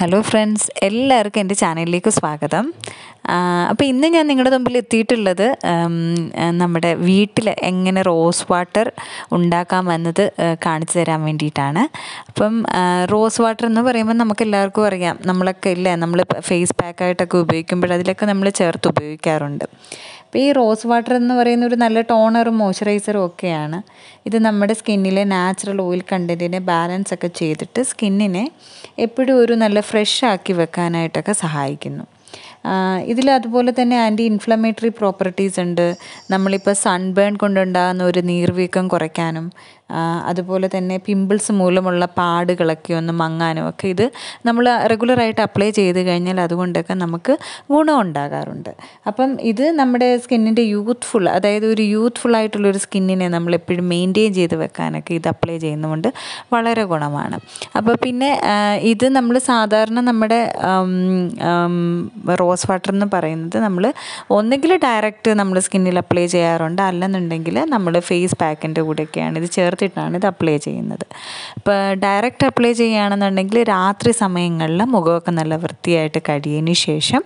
hello friends എല്ലാവർക്കും എൻ്റെ ചാനലിലേക്ക് സ്വാഗതം അപ്പോൾ ഇന്ന് ഞാൻ നിങ്ങളുടെ മുമ്പിൽ എത്തിയിട്ടുള്ളത് ഉം, നമ്മുടെ വീട്ടിൽ എങ്ങനെ റോസ് വാട്ടർ ഉണ്ടാക്കാമെന്നത് കാണിച്ചു തരാൻ വേണ്ടിയിട്ടാണ് അപ്പം ആ, റോസ് വാട്ടർ എന്ന് പറയുമ്പോൾ നമുക്ക് എല്ലാവർക്കും അറിയാം നമ്മളൊക്കെ ഇല്ലേ നമ്മൾ ഫേസ് പാക്കായിട്ടൊക്കെ ഉപയോഗിക്കുമ്പോൾ അതിലൊക്കെ നമ്മൾ ചേർത്ത് ഉപയോഗിക്കാറുണ്ട് അപ്പോൾ ഈ റോസ് വാട്ടർ എന്ന് പറയുന്ന ഒരു നല്ല ടോണറും മോയ്സ്ചറൈസറും ഒക്കെയാണ് ഇത് നമ്മുടെ സ്കിന്നിലെ നാച്ചുറൽ ഓയിൽ കണ്ടൻറ്റിനെ ബാലൻസ് ഒക്കെ ചെയ്തിട്ട് സ്കിന്നിനെ എപ്പോഴും ഒരു നല്ല ഫ്രഷ് ആക്കി വെക്കാനായിട്ടൊക്കെ സഹായിക്കുന്നു ഇതിൽ അതുപോലെ തന്നെ ആൻറ്റി ഇൻഫ്ലമേറ്ററി പ്രോപ്പർട്ടീസ് ഉണ്ട് നമ്മളിപ്പോൾ സൺബേൺ കൊണ്ടുണ്ടാകുന്ന ഒരു നീർവീക്കം കുറയ്ക്കാനും ആ, അതുപോലെ തന്നെ പിമ്പിൾസ് മൂലമുള്ള പാടുകളൊക്കെ ഒന്ന് മങ്ങാനും ഒക്കെ ഇത് നമ്മൾ റെഗുലറായിട്ട് അപ്ലൈ ചെയ്ത് കഴിഞ്ഞാൽ അതുകൊണ്ടൊക്കെ നമുക്ക് ഗുണം ഉണ്ടാകാറുണ്ട് അപ്പം ഇത് നമ്മുടെ സ്കിന്നിൻ്റെ യൂത്ത്ഫുൾ അതായത് ഒരു യൂത്ത്ഫുൾ ആയിട്ടുള്ളൊരു സ്കിന്നിനെ നമ്മൾ എപ്പോഴും മെയിൻറ്റെയിൻ ചെയ്ത് വെക്കാനൊക്കെ ഇത് അപ്ലൈ ചെയ്യുന്നതുകൊണ്ട് വളരെ ഗുണമാണ് അപ്പോൾ പിന്നെ ആ, ഇത് നമ്മൾ സാധാരണ നമ്മുടെ ആം, ആം, റോസ് വാട്ടർ എന്ന് പറയുന്നത് നമ്മൾ ഒന്നുകിൽ ഡയറക്റ്റ് നമ്മൾ സ്കിന്നിൽ അപ്ലൈ ചെയ്യാറുണ്ട് അല്ലെന്നുണ്ടെങ്കിൽ നമ്മൾ ഫേസ് പാക്കിൻ്റെ കൂടെയൊക്കെയാണ് ഇത് ചേർത്തിട്ടാണ് ഇത് അപ്ലൈ ചെയ്യുന്നത് ഇപ്പോൾ ഡയറക്റ്റ് അപ്ലൈ ചെയ്യുകയാണെന്നുണ്ടെങ്കിൽ രാത്രി സമയങ്ങളിൽ മുഖമൊക്കെ നല്ല വൃത്തിയായിട്ട് കഴിയതിന് ശേഷം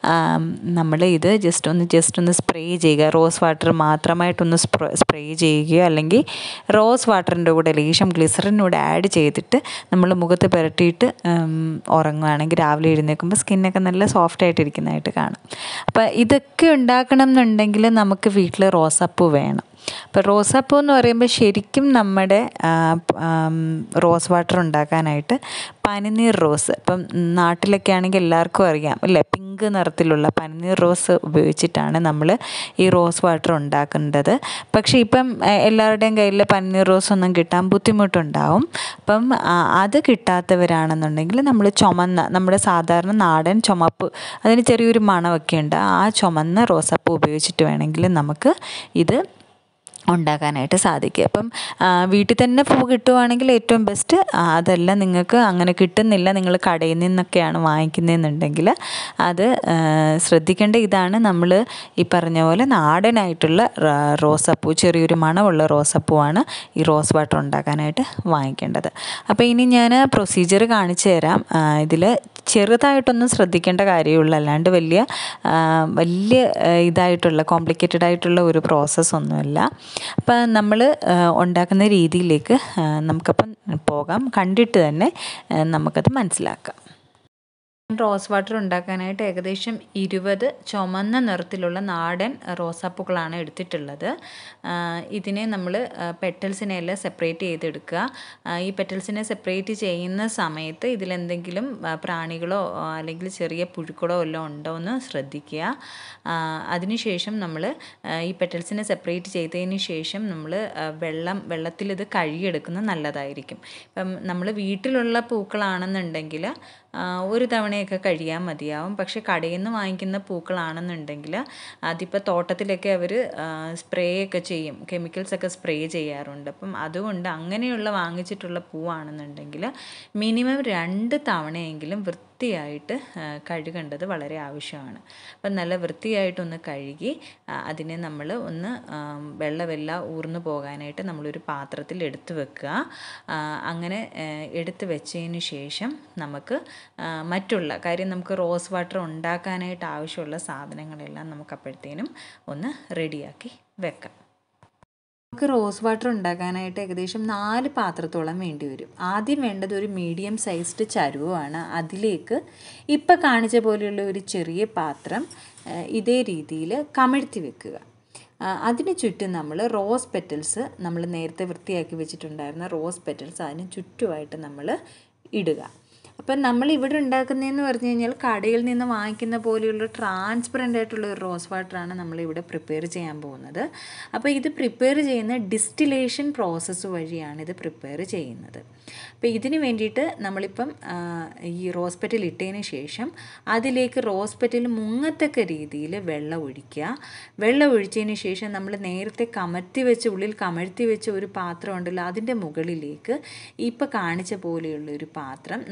നമ്മൾ ഇത് ജസ്റ്റ് ഒന്ന് ജസ്റ്റ് ഒന്ന് സ്പ്രേ ചെയ്യുക റോസ് വാട്ടർ മാത്രമായിട്ടൊന്ന് സ്പ്രേ സ്പ്രേ ചെയ്യുകയോ അല്ലെങ്കിൽ റോസ് വാട്ടറിൻ്റെ കൂടെ ലേശം ഗ്ലിസറിനൂടെ ആഡ് ചെയ്തിട്ട് നമ്മൾ മുഖത്ത് പുരട്ടിയിട്ട് ഉം, ഉറങ്ങുകയാണെങ്കിൽ രാവിലെ എഴുന്നേൽക്കുമ്പോൾ സ്കിന്നൊക്കെ നല്ല സോഫ്റ്റ് ആയിട്ടിരിക്കുന്നതായിട്ട് കാണും അപ്പോൾ ഇതൊക്കെ ഉണ്ടാക്കണം എന്നുണ്ടെങ്കിൽ നമുക്ക് വീട്ടിൽ റോസപ്പൂ വേണം അപ്പോൾ റോസാപ്പൂ എന്ന് പറയുമ്പോൾ ശരിക്കും നമ്മുടെ ആ, ആം, റോസ് വാട്ടർ ഉണ്ടാക്കാനായിട്ട് പനിനീർ റോസ് ഇപ്പം നാട്ടിലൊക്കെ ആണെങ്കിൽ എല്ലാവർക്കും അറിയാം അല്ലേ പിങ്ക് നിറത്തിലുള്ള പനിനീർ റോസ് ഉപയോഗിച്ചിട്ടാണ് നമ്മൾ ഈ റോസ് വാട്ടർ ഉണ്ടാക്കേണ്ടത് പക്ഷേ ഇപ്പം ആ, എല്ലാവരുടെയും കയ്യിൽ പനിനീർ റോസ് ഒന്നും കിട്ടാൻ ബുദ്ധിമുട്ടുണ്ടാവും അപ്പം ആ, അത് കിട്ടാത്തവരാണെന്നുണ്ടെങ്കിൽ നമ്മൾ ചുമന്ന നമ്മുടെ സാധാരണ നാടൻ ചുമപ്പ് അതിന് ചെറിയൊരു മണമൊക്കെ ഉണ്ട് ആ ചുമന്ന റോസാപ്പൂ ഉപയോഗിച്ചിട്ട് വേണമെങ്കിൽ നമുക്ക് ഇത് ഉണ്ടാക്കാനായിട്ട് സാധിക്കും അപ്പം ആ, വീട്ടിൽ തന്നെ പൂ കിട്ടുവാണെങ്കിൽ ഏറ്റവും ബെസ്റ്റ് അതല്ല നിങ്ങൾക്ക് അങ്ങനെ കിട്ടുന്നില്ല നിങ്ങൾ കടയിൽ നിന്നൊക്കെയാണ് വാങ്ങിക്കുന്നതെന്നുണ്ടെങ്കിൽ അത് ആ, ശ്രദ്ധിക്കേണ്ട ഇതാണ് നമ്മൾ ഈ പറഞ്ഞ പോലെ നാടനായിട്ടുള്ള റ- റോസാപ്പൂ ചെറിയൊരു മണമുള്ള റോസാപ്പൂവാണ് ഈ റോസ് വാട്ടർ ഉണ്ടാക്കാനായിട്ട് വാങ്ങിക്കേണ്ടത് അപ്പോൾ ഇനി ഞാൻ പ്രൊസീജിയർ കാണിച്ചു തരാം ഇതിൽ ചെറുതായിട്ടൊന്നും ശ്രദ്ധിക്കേണ്ട കാര്യമുള്ളൂ അല്ലാണ്ട് വലിയ ആ, വലിയ ആ, ഇതായിട്ടുള്ള കോംപ്ലിക്കേറ്റഡ് ആയിട്ടുള്ള ഒരു പ്രോസസ്സൊന്നുമല്ല അപ്പം നമ്മൾ ഉണ്ടാക്കുന്ന രീതിയിലേക്ക് ആ, നമുക്കപ്പം പോകാം കണ്ടിട്ട് തന്നെ ആ, നമുക്കത് മനസ്സിലാക്കാം റോസ് വാട്ടർ ഉണ്ടാക്കാനായിട്ട് ഏകദേശം ഇരുപത് ചുമന്ന നിറത്തിലുള്ള നാടൻ റോസാപ്പൂക്കളാണ് എടുത്തിട്ടുള്ളത് ആ, ഇതിനെ നമ്മൾ പെറ്റൽസിനെ എല്ലാം സെപ്പറേറ്റ് ചെയ്തെടുക്കുക ആ, ഈ പെറ്റൽസിനെ സെപ്പറേറ്റ് ചെയ്യുന്ന സമയത്ത് ഇതിലെന്തെങ്കിലും ആ, പ്രാണികളോ ആ, അല്ലെങ്കിൽ ചെറിയ പുഴുക്കളോ എല്ലാം ഉണ്ടോ എന്ന് ശ്രദ്ധിക്കുക ആ, അതിനുശേഷം നമ്മൾ ഈ പെറ്റൽസിനെ സെപ്പറേറ്റ് ചെയ്തതിന് ശേഷം നമ്മൾ വെള്ളം വെള്ളത്തിൽ ഇത് കഴുകിയെടുക്കുന്നത് നല്ലതായിരിക്കും ഇപ്പം നമ്മൾ വീട്ടിലുള്ള പൂക്കളാണെന്നുണ്ടെങ്കിൽ ആ, ഒരു തവണയൊക്കെ കഴിയാൻ മതിയാവും പക്ഷെ കടയിൽ നിന്ന് വാങ്ങിക്കുന്ന പൂക്കളാണെന്നുണ്ടെങ്കിൽ അതിപ്പോൾ തോട്ടത്തിലൊക്കെ അവർ സ്പ്രേ ഒക്കെ ചെയ്യും കെമിക്കൽസ് ഒക്കെ സ്പ്രേ ചെയ്യാറുണ്ട് അപ്പം അതുകൊണ്ട് അങ്ങനെയുള്ള വാങ്ങിച്ചിട്ടുള്ള പൂവാണെന്നുണ്ടെങ്കിൽ മിനിമം രണ്ട് തവണയെങ്കിലും വൃത്തിയായിട്ട് ആ, കഴുകേണ്ടത് വളരെ ആവശ്യമാണ് അപ്പം നല്ല വൃത്തിയായിട്ടൊന്ന് കഴുകി ആ, അതിനെ നമ്മൾ ഒന്ന് ആ, വെള്ളമെല്ലാം ഊർന്നു പോകാനായിട്ട് നമ്മളൊരു പാത്രത്തിൽ എടുത്ത് വെക്കുക ആ, അങ്ങനെ ആ, എടുത്ത് വെച്ചതിന് ശേഷം നമുക്ക് ആ, മറ്റുള്ള കാര്യം നമുക്ക് റോസ് വാട്ടർ ഉണ്ടാക്കാനായിട്ട് ആവശ്യമുള്ള സാധനങ്ങളെല്ലാം നമുക്ക് അപ്പോഴത്തേനും ഒന്ന് റെഡിയാക്കി വെക്കാം നമുക്ക് റോസ് വാട്ടർ ഉണ്ടാക്കാനായിട്ട് ഏകദേശം നാല് പാത്രത്തോളം വേണ്ടി വരും ആദ്യം വേണ്ടത് ഒരു മീഡിയം സൈസ്ഡ് ചരുവമാണ് അതിലേക്ക് ഇപ്പം കാണിച്ച പോലെയുള്ള ഒരു ചെറിയ പാത്രം ആ, ഇതേ രീതിയിൽ കമിഴ്ത്തി വെക്കുക ആ, അതിന് ചുറ്റും നമ്മൾ റോസ് പെറ്റൽസ് നമ്മൾ നേരത്തെ വൃത്തിയാക്കി വെച്ചിട്ടുണ്ടായിരുന്ന റോസ് പെറ്റൽസ് അതിന് ചുറ്റുമായിട്ട് നമ്മൾ ഇടുക അപ്പം നമ്മൾ ഇവിടെ ഉണ്ടാക്കുന്നതെന്ന് പറഞ്ഞു കഴിഞ്ഞാൽ കടയിൽ നിന്ന് വാങ്ങിക്കുന്ന പോലെയുള്ള ട്രാൻസ്പെറൻ്റ് ആയിട്ടുള്ള ഒരു റോസ് വാട്ടറാണ് നമ്മളിവിടെ പ്രിപ്പയർ ചെയ്യാൻ പോകുന്നത് അപ്പോൾ ഇത് പ്രിപ്പയർ ചെയ്യുന്ന ഡിസ്റ്റിലേഷൻ പ്രോസസ്സ് വഴിയാണ് ഇത് പ്രിപ്പയർ ചെയ്യുന്നത് അപ്പോൾ ഇതിന് വേണ്ടിയിട്ട് നമ്മളിപ്പം ആ, ഈ റോസ് പെറ്റൽ ഇട്ടതിന് ശേഷം അതിലേക്ക് റോസ് പെറ്റൽ മുങ്ങത്തക്ക രീതിയിൽ വെള്ളം ഒഴിക്കുക വെള്ളം ഒഴിച്ചതിന് ശേഷം നമ്മൾ നേരത്തെ കമഴ്ത്തി വെച്ച് ഉള്ളിൽ കമഴ്ത്തി വെച്ച ഒരു പാത്രം ഉണ്ടല്ലോ അതിൻ്റെ മുകളിലേക്ക് ഇപ്പോൾ കാണിച്ച പോലെയുള്ള ഒരു പാത്രം നമ്മുടെ റോസ്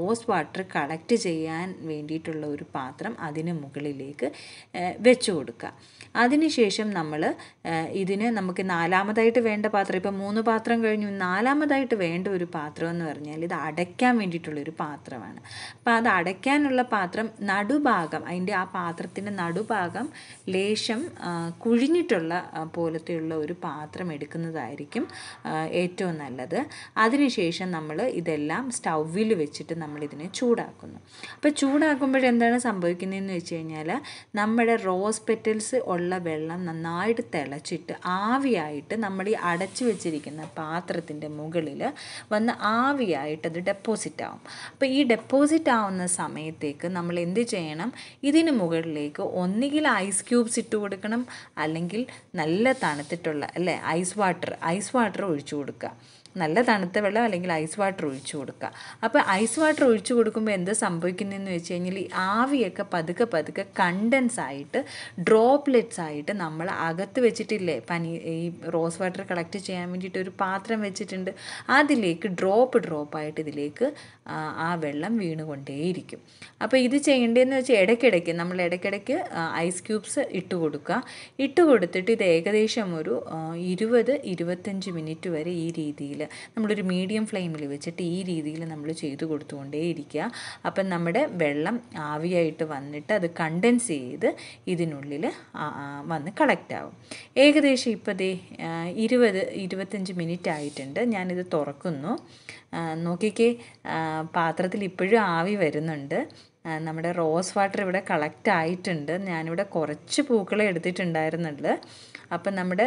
റോസ് വാട്ടർ കളക്ട് ചെയ്യാൻ വേണ്ടിയിട്ടുള്ള ഒരു പാത്രം അതിന് മുകളിലേക്ക് വെച്ച് കൊടുക്കുക അതിനുശേഷം നമ്മൾ ഇതിന് നമുക്ക് നാലാമതായിട്ട് വേണ്ട പാത്രം ഇപ്പം മൂന്ന് പാത്രം കഴിഞ്ഞു നാലാമതായിട്ട് വേണ്ട ഒരു പാത്രം എന്ന് പറഞ്ഞാൽ ഇത് അടയ്ക്കാൻ വേണ്ടിയിട്ടുള്ളൊരു പാത്രമാണ് അപ്പോൾ അത് അടയ്ക്കാനുള്ള പാത്രം നടുഭാഗം അതിൻ്റെ ആ പാത്രത്തിൻ്റെ നടുഭാഗം ലേശം കുഴിഞ്ഞിട്ടുള്ള പോലത്തെയുള്ള ഒരു പാത്രം എടുക്കുന്നതായിരിക്കും ഏറ്റവും നല്ലത് അതിനുശേഷം നമ്മൾ ഇതെല്ലാം സ്റ്റൗവിൽ വെച്ചിട്ട് നമ്മളിതിനെ ചൂടാക്കുന്നു അപ്പോൾ ചൂടാക്കുമ്പോഴെന്താണ് സംഭവിക്കുന്നതെന്ന് വെച്ച് കഴിഞ്ഞാൽ നമ്മുടെ റോസ് പെറ്റൽസ് ഉള്ള വെള്ളം നന്നായിട്ട് തിളച്ചിട്ട് ആവിയായിട്ട് നമ്മൾ ഈ അടച്ചു വെച്ചിരിക്കുന്ന പാത്രത്തിൻ്റെ മുകളിൽ വന്ന് ആവിയായിട്ട് അത് ഡെപ്പോസിറ്റ് ആവും അപ്പോൾ ഈ ഡെപ്പോസിറ്റ് ആവുന്ന സമയത്തേക്ക് നമ്മൾ എന്ത് ചെയ്യണം ഇതിന് മുകളിലേക്ക് ഒന്നുകിൽ ഐസ് ക്യൂബ്സ് ഇട്ട് കൊടുക്കണം അല്ലെങ്കിൽ നല്ല തണുത്തിട്ടുള്ള അല്ലേ ഐസ് വാട്ടർ ഐസ് വാട്ടർ ഒഴിച്ചു കൊടുക്കുക നല്ല തണുത്ത വെള്ളം അല്ലെങ്കിൽ ഐസ് വാട്ടർ ഒഴിച്ചു കൊടുക്കുക അപ്പോൾ ഐസ് വാട്ടർ ഒഴിച്ചു കൊടുക്കുമ്പോൾ എന്ത് സംഭവിക്കുന്നതെന്ന് വെച്ച് കഴിഞ്ഞാൽ ഈ ആവിയൊക്കെ പതുക്കെ പതുക്കെ കണ്ടൻസ് ആയിട്ട് ഡ്രോപ്ലെറ്റ്സ് ആയിട്ട് നമ്മൾ അകത്ത് വെച്ചിട്ടില്ലേ പനി ഈ റോസ് വാട്ടർ കളക്ട് ചെയ്യാൻ വേണ്ടിയിട്ട് ഒരു പാത്രം വെച്ചിട്ടുണ്ട് അതിലേക്ക് ഡ്രോപ്പ് ഡ്രോപ്പായിട്ട് ഇതിലേക്ക് ആ വെള്ളം വീണുകൊണ്ടേയിരിക്കും അപ്പോൾ ഇത് ചെയ്യേണ്ടതെന്ന് വെച്ചാൽ ഇടയ്ക്കിടയ്ക്ക് നമ്മൾ ഇടയ്ക്കിടയ്ക്ക് ഐസ് ക്യൂബ്സ് ഇട്ട് കൊടുക്കുക ഇട്ട് കൊടുത്തിട്ട് ഇത് ഏകദേശം ഒരു ഇരുപത് ഇരുപത്തഞ്ച് മിനിറ്റ് വരെ ഈ രീതിയിൽ നമ്മളൊരു മീഡിയം ഫ്ലെയിമിൽ വെച്ചിട്ട് ഈ രീതിയിൽ നമ്മൾ ചെയ്ത് കൊടുത്തുകൊണ്ടേ ഇരിക്കുക അപ്പം നമ്മുടെ വെള്ളം ആവിയായിട്ട് വന്നിട്ട് അത് കണ്ടൻസ് ചെയ്ത് ഇതിനുള്ളിൽ വന്ന് കളക്റ്റ് ആവും ഏകദേശം ഇപ്പോൾ ദേ ഇരുപത് ഇരുപത്തഞ്ച് മിനിറ്റ് ആയിട്ടുണ്ട് ഞാനിത് തുറക്കുന്നു നോക്കിക്കേ പാത്രത്തിൽ ഇപ്പോഴും ആവി വരുന്നുണ്ട് നമ്മുടെ റോസ് വാട്ടർ ഇവിടെ കളക്റ്റ് ആയിട്ടുണ്ട് ഞാനിവിടെ കുറച്ച് പൂക്കളെ എടുത്തിട്ടുണ്ടായിരുന്നുള്ളൂ അപ്പം നമ്മുടെ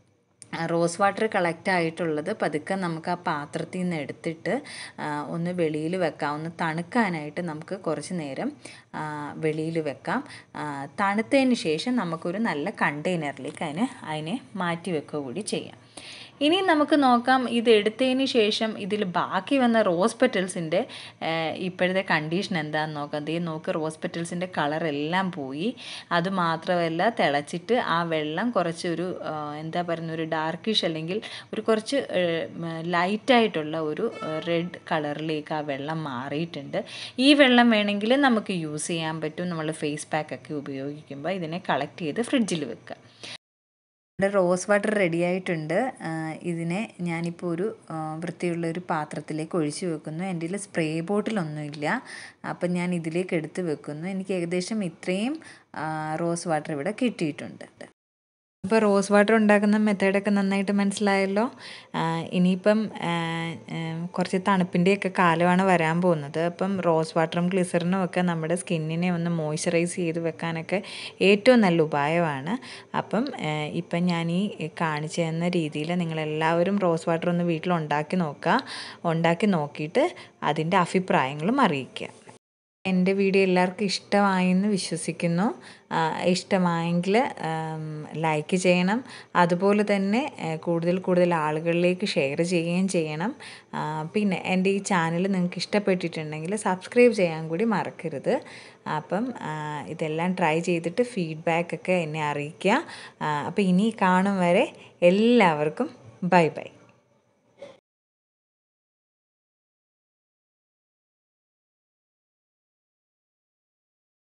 റോസ് വാട്ടർ കളക്റ്റ് ആയിട്ടുള്ളത് പതുക്കെ നമുക്ക് ആ പാത്രത്തിൽ നിന്ന് എടുത്തിട്ട് ഒന്ന് വെളിയിൽ വെക്കാം ഒന്ന് തണുക്കാനായിട്ട് നമുക്ക് കുറച്ച് നേരം വെളിയിൽ വെക്കാം തണുത്തതിന് ശേഷം നമുക്കൊരു നല്ല കണ്ടെയ്നറിലേക്ക് അതിന് അതിനെ മാറ്റി വെക്കുക കൂടി ചെയ്യാം ഇനി നമുക്ക് നോക്കാം ഇത് എടുത്തതിന് ശേഷം ഇതിൽ ബാക്കി വന്ന റോസ് പെറ്റൽസിൻ്റെ ഇപ്പോഴത്തെ കണ്ടീഷൻ എന്താണെന്ന് നോക്കാം അതേ നോക്ക് റോസ് പെറ്റൽസിൻ്റെ കളർ എല്ലാം പോയി അത് മാത്രമല്ല തിളച്ചിട്ട് ആ വെള്ളം കുറച്ചൊരു എന്താ പറയുന്ന ഒരു ഡാർക്കിഷ് അല്ലെങ്കിൽ ഒരു കുറച്ച് ലൈറ്റായിട്ടുള്ള ഒരു റെഡ് കളറിലേക്ക് ആ വെള്ളം മാറിയിട്ടുണ്ട് ഈ വെള്ളം വേണമെങ്കിൽ നമുക്ക് യൂസ് ചെയ്യാൻ പറ്റും നമ്മൾ ഫേസ് പാക്ക് ഒക്കെ ഉപയോഗിക്കുമ്പോൾ ഇതിനെ കളക്ട് ചെയ്ത് ഫ്രിഡ്ജിൽ വെക്കുക ഇവിടെ റോസ് വാട്ടർ റെഡി ആയിട്ടുണ്ട് ഇതിനെ ഞാനിപ്പോൾ ഒരു വൃത്തിയുള്ള ഒരു പാത്രത്തിലേക്ക് ഒഴിച്ചു വെക്കുന്നു എൻ്റെ കയ്യിൽ സ്പ്രേ ബോട്ടിലൊന്നുമില്ല അപ്പം ഞാൻ ഇതിലേക്ക് എടുത്ത് വെക്കുന്നു എനിക്ക് ഏകദേശം ഇത്രയും റോസ് വാട്ടർ ഇവിടെ കിട്ടിയിട്ടുണ്ട് അപ്പോൾ റോസ് വാട്ടർ ഉണ്ടാക്കുന്ന മെത്തേഡൊക്കെ നന്നായിട്ട് മനസ്സിലായല്ലോ ഇനിയിപ്പം കുറച്ച് തണുപ്പിൻ്റെയൊക്കെ കാലമാണ് വരാൻ പോകുന്നത് അപ്പം റോസ് വാട്ടറും ഗ്ലിസറിനും ഒക്കെ നമ്മുടെ സ്കിന്നിനെ ഒന്ന് മോയ്സ്ചറൈസ് ചെയ്ത് വെക്കാനൊക്കെ ഏറ്റവും നല്ല ഉപായമാണ് അപ്പം ഇപ്പം ഞാൻ ഈ കാണിച്ചു തന്ന രീതിയിൽ നിങ്ങളെല്ലാവരും റോസ് വാട്ടർ ഒന്ന് വീട്ടിൽ ഉണ്ടാക്കി നോക്കുക ഉണ്ടാക്കി നോക്കിയിട്ട് അതിൻ്റെ അഭിപ്രായങ്ങളും അറിയിക്കുക എൻ്റെ വീഡിയോ എല്ലാവർക്കും ഇഷ്ടമായെന്ന് വിശ്വസിക്കുന്നു ഇഷ്ടമായെങ്കിൽ ലൈക്ക് ചെയ്യണം അതുപോലെ തന്നെ കൂടുതൽ കൂടുതൽ ആളുകളിലേക്ക് ഷെയർ ചെയ്യുകയും ചെയ്യണം പിന്നെ എൻ്റെ ഈ ചാനൽ നിങ്ങൾക്ക് ഇഷ്ടപ്പെട്ടിട്ടുണ്ടെങ്കിൽ സബ്സ്ക്രൈബ് ചെയ്യാൻ കൂടി മറക്കരുത് അപ്പം ഇതെല്ലാം ട്രൈ ചെയ്തിട്ട് ഫീഡ്ബാക്ക് ഒക്കെ എന്നെ അറിയിക്കുക അപ്പോൾ ഇനി കാണും വരെ എല്ലാവർക്കും ബൈ ബൈ